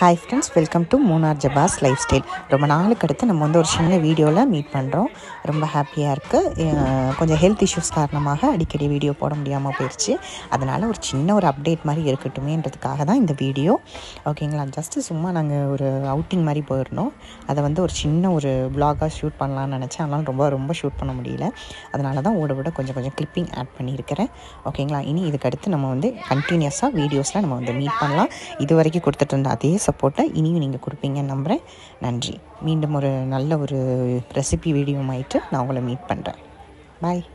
hi friends welcome to Munnar ஜபாஸ் life style ரொம்ப நாளுக்கு அடுத்து நம்ம வந்து ஒரு சின்ன வீடியோவில் மீட் பண்ணுறோம் ரொம்ப ஹாப்பியாக இருக்குது கொஞ்சம் ஹெல்த் இஷ்யூஸ் காரணமாக அடிக்கடி வீடியோ போட முடியாமல் போயிடுச்சு அதனால் ஒரு சின்ன ஒரு அப்டேட் மாதிரி இருக்கட்டுமேன்றதுக்காக தான் இந்த வீடியோ ஓகேங்களா ஜஸ்ட்டு சும்மா நாங்கள் ஒரு அவுட்டிங் மாதிரி போயிருந்தோம் அதை வந்து ஒரு சின்ன ஒரு vlog-ஆ ஷூட் பண்ணலாம்னு நினச்சேன் அதனால் ரொம்ப ரொம்ப ஷூட் பண்ண முடியல அதனால தான் ஓட விட கொஞ்சம் கொஞ்சம் கிளிப்பிங் ஆட் பண்ணியிருக்கிறேன் ஓகேங்களா இனி இதுக்கு அடுத்து நம்ம வந்து கண்டினியூஸாக வீடியோஸில் நம்ம வந்து மீட் பண்ணலாம் இது வரைக்கும் கொடுத்துட்டு இருந்த அதே சப்போர்ட்டை இனியும் நீங்கள் கொடுப்பீங்கன்னு நம்புகிறேன் நன்றி மீண்டும் ஒரு நல்ல ஒரு ரெசிபி வீடியோ ஆயிட்டு நான் உங்களை மீட் பண்ணுறேன் பாய்